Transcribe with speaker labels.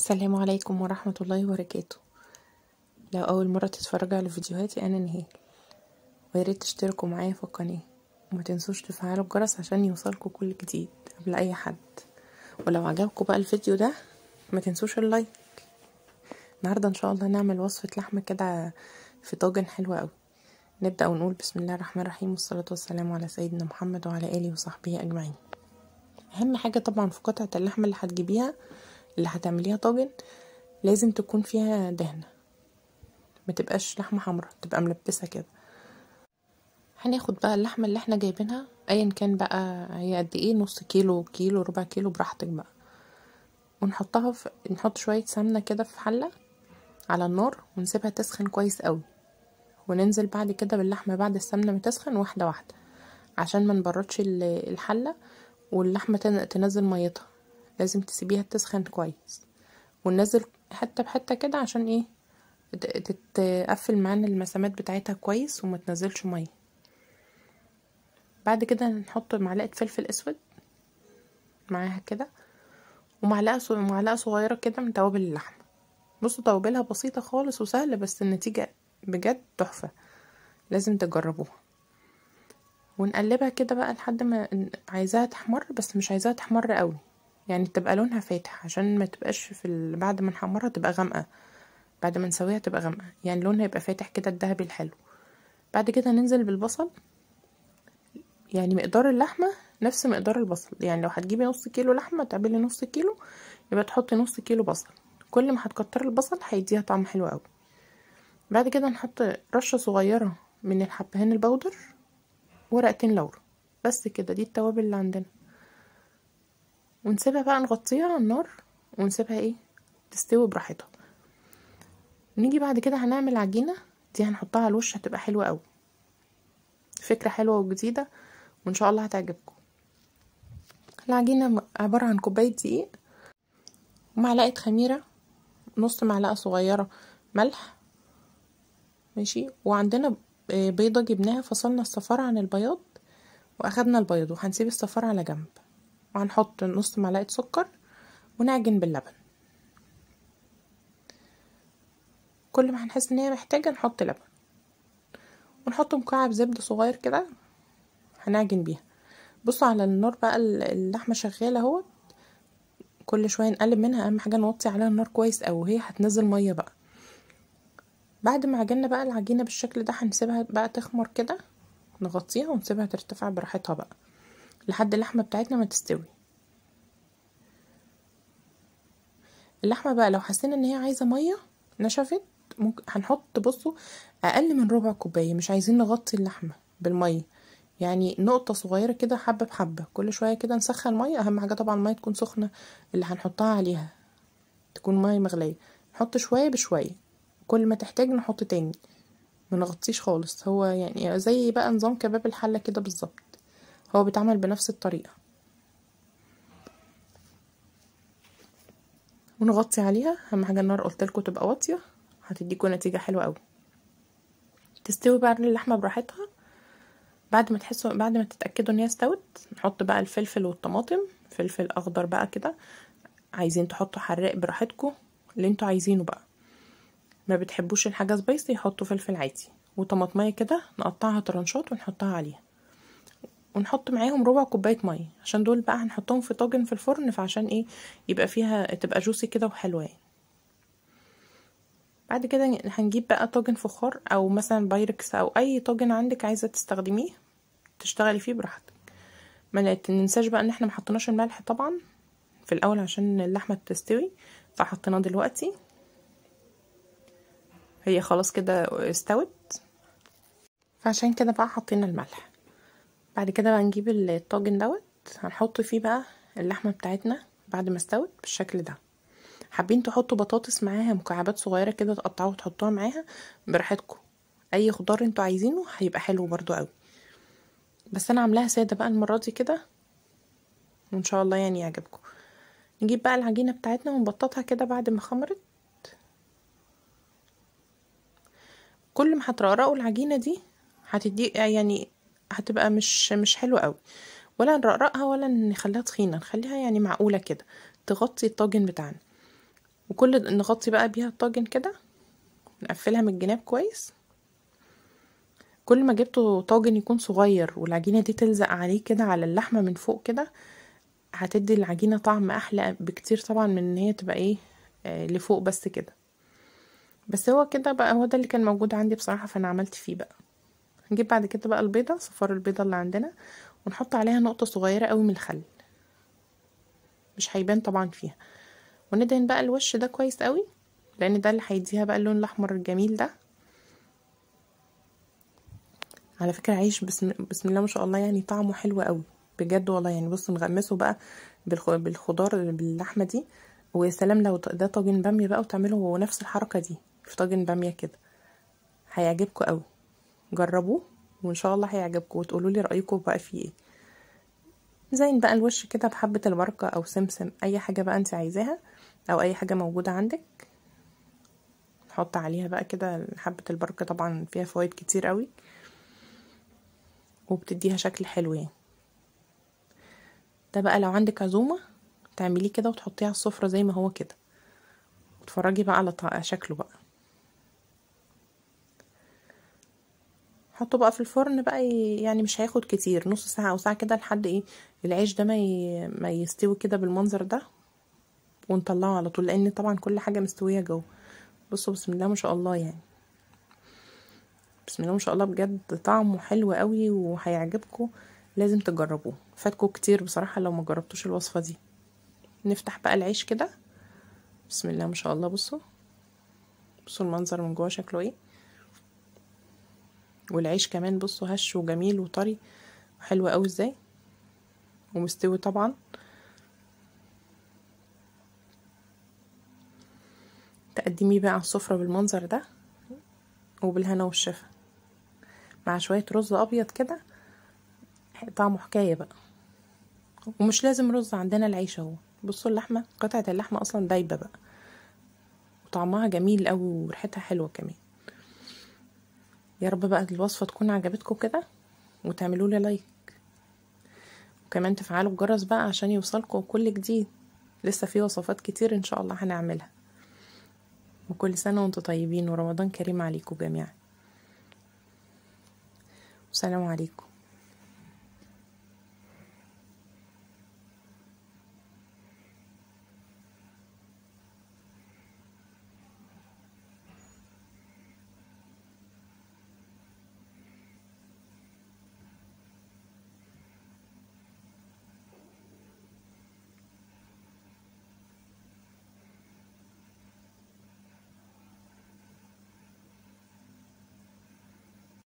Speaker 1: السلام عليكم ورحمة الله وبركاته لو أول مرة تتفرجوا على فيديوهاتي أنا نهال وياريت تشتركوا معايا في القناة وما تنسوش تفعلوا الجرس عشان يوصلكوا كل جديد قبل أي حد ولو عجبكم بقى الفيديو ده ما تنسوش اللايك النهاردة إن شاء الله نعمل وصفة لحمة كده في طاجن حلوة أوي نبدأ ونقول بسم الله الرحمن الرحيم والصلاة والسلام على سيدنا محمد وعلى آله وصحبه أجمعين أهم حاجة طبعا في قطعة اللحمة اللي هتجيبيها اللي هتعمليها طاجن لازم تكون فيها دهنة ما تبقاش لحمة حمرا تبقى ملبسة كده هناخد بقى اللحمة اللي احنا جايبينها ايا كان بقى هي قد ايه نص كيلو كيلو ربع كيلو براحتك بقى ونحطها في نحط شوية سمنة كده في حلة على النار ونسيبها تسخن كويس قوي وننزل بعد كده باللحمة بعد السمنة ما تسخن واحدة واحدة عشان ما نبردش الحلة واللحمة تنزل ميتها لازم تسيبيها تسخن كويس وننزل حتة بحتة كده عشان ايه تتقفل معانا المسامات بتاعتها كويس وما تنزلش ميه بعد كده نحط معلقه فلفل اسود معاها كده ومعلقه معلقه صغيره كده من توابل اللحمه بصوا توابلها بسيطه خالص وسهله بس النتيجه بجد تحفه لازم تجربوها ونقلبها كده بقى لحد ما عايزاها تحمر بس مش عايزاها تحمر قوي يعني تبقى لونها فاتح عشان ما تبقاش في ال... بعد ما نحمرها تبقى غامقه بعد ما نسويها تبقى غامقه يعني لونها يبقى فاتح كده الذهبي الحلو بعد كده ننزل بالبصل يعني مقدار اللحمه نفس مقدار البصل يعني لو هتجيبي نص كيلو لحمه تعملي نص كيلو يبقى تحطي نص كيلو بصل كل ما هتكتري البصل هيديها طعم حلو قوي بعد كده نحط رشه صغيره من الحبهان البودر ورقتين لورا بس كده دي التوابل اللي عندنا ونسيبها بقى نغطيها على النار ونسيبها ايه تستوي براحتها نيجي بعد كده هنعمل عجينة دي هنحطها على الوش هتبقى حلوة قوي فكرة حلوة وجديدة وان شاء الله هتعجبكم العجينة عبارة عن كوباية دقيق ومعلقة خميرة نص معلقة صغيرة ملح ماشي وعندنا بيضة جبناها فصلنا الصفار عن البياض واخدنا البيض وهنسيب الصفار على جنب وهنحط نص معلقة سكر ونعجن باللبن كل ما هنحس ان هي محتاجة نحط لبن ونحط مكعب زبدة صغير كده هنعجن بيها بصوا على النار بقى اللحمة شغالة اهوت كل شوية نقلب منها اهم حاجة نوطي عليها النار كويس او هي هتنزل مية بقى بعد ما عجنا بقى العجينة بالشكل ده هنسيبها بقى تخمر كده نغطيها ونسيبها ترتفع براحتها بقى لحد اللحمة بتاعتنا ما تستوي اللحمة بقى لو حسينا ان هي عايزة مية نشفت ممكن هنحط بصوا اقل من ربع كوباية مش عايزين نغطي اللحمة بالمية يعني نقطة صغيرة كده حبة بحبة كل شوية كده نسخن مية اهم حاجة طبعا المية تكون سخنة اللي هنحطها عليها تكون مية مغلية نحط شوية بشوية كل ما تحتاج نحط تاني منغطيش خالص هو يعني زي بقى نظام كباب الحلة كده بالظبط هو بيتعمل بنفس الطريقة ونغطي عليها اهم حاجة النار قلتلكوا تبقى واطية هتديكوا نتيجة حلوة قوي تستوي بقى اللحمة براحتها بعد ما تحسوا بعد ما تتأكدوا ان هي استوت نحط بقى الفلفل والطماطم فلفل اخضر بقى كده عايزين تحطوا حراق براحتكوا اللي انتوا عايزينه بقى ما بتحبوش الحاجة سبايسي حطوا فلفل عادي وطماطمية كده نقطعها طرنشات ونحطها عليها ونحط معاهم ربع كوبايه ميه عشان دول بقى هنحطهم في طاجن في الفرن فعشان ايه يبقى فيها تبقى جوسي كده وحلوه يعني بعد كده هنجيب بقى طاجن فخار او مثلا بايركس او اي طاجن عندك عايزه تستخدميه تشتغلي فيه براحتك ما ننساش بقى ان احنا ما حطيناش الملح طبعا في الاول عشان اللحمه تستوي فحطيناه دلوقتي هي خلاص كده استوت فعشان كده بقى حطينا الملح بعد كده بقى نجيب الطاجن دوت هنحط فيه بقى اللحمه بتاعتنا بعد ما استوت بالشكل ده حابين تحطوا بطاطس معاها مكعبات صغيره كده تقطعوها وتحطوها معاها براحتكم اي خضار انتوا عايزينه هيبقى حلو برضو قوي بس انا عاملاها ساده بقى المره دي كده وان شاء الله يعني يعجبكم نجيب بقى العجينه بتاعتنا ونبططها كده بعد ما خمرت كل ما هترقرقوا العجينه دي هتدي يعني هتبقى مش مش حلوه قوي ولا نرقرقها ولا نخليها تخينه نخليها يعني معقوله كده تغطي الطاجن بتاعنا وكل نغطي بقى بيها الطاجن كده نقفلها من الجناب كويس كل ما جبته طاجن يكون صغير والعجينة دي تلزق عليه كده على اللحمة من فوق كده هتدي العجينة طعم احلى بكتير طبعا من ان هي تبقى ايه آه لفوق بس كده بس هو كده بقى هو ده اللي كان موجود عندي بصراحة فانا عملت فيه بقى نجيب بعد كده بقى البيضة صفار البيضة اللي عندنا ونحط عليها نقطة صغيرة قوي من الخل مش هيبان طبعا فيها وندهن بقى الوش ده كويس قوي لان ده اللي هيديها بقى اللون الاحمر الجميل ده على فكرة عيش بسم, بسم الله ما شاء الله يعني طعمه حلو قوي بجد والله يعني بصوا نغمسه بقى بالخضار باللحمة دي ويا سلام لو ده طاجن بامية بقى وتعملوا نفس الحركة دي في طاجن بامية كده هيعجبكم قوي جربوه وان شاء الله هيعجبكم وتقولوا لي رايكم بقى فيه ايه زين بقى الوش كده بحبة البركة او سمسم اي حاجة بقى انت عايزاها او اي حاجة موجودة عندك نحط عليها بقى كده حبة البركة طبعا فيها فوائد كتير قوي وبتديها شكل حلو يعني ده بقى لو عندك عزومة تعمليه كده وتحطيه على السفرة زي ما هو كده وتفرجي بقى على شكله بقى حطه بقى في الفرن بقى يعني مش هياخد كتير نص ساعة او ساعة كده لحد ايه العيش ده ما, ي... ما يستوي كده بالمنظر ده ونطلعه على طول لان طبعا كل حاجة مستوية جوه بصوا بسم الله ما شاء الله يعني بسم الله ما شاء الله بجد طعمه حلو قوي وهيعجبكم لازم تجربوه فاتكم كتير بصراحة لو ما جربتوش الوصفة دي نفتح بقى العيش كده بسم الله ما شاء الله بصوا بصوا المنظر من جوه شكله ايه والعيش كمان بصوا هش وجميل وطري وحلو قوي ازاي ومستوي طبعا تقدميه بقى على السفرة بالمنظر ده وبالهنا والشفا مع شوية رز أبيض كده طعمه حكاية بقى ومش لازم رز عندنا العيش اهو بصوا اللحمة قطعة اللحمة أصلا دايبة بقى وطعمها جميل قوي وريحتها حلوة كمان يا رب بقى الوصفة تكون عجبتكم كده وتعملوا لي لايك وكمان تفعلوا الجرس بقى عشان يوصلكم كل جديد لسه في وصفات كتير ان شاء الله هنعملها وكل سنة وانتم طيبين ورمضان كريم عليكم جميعا والسلام عليكم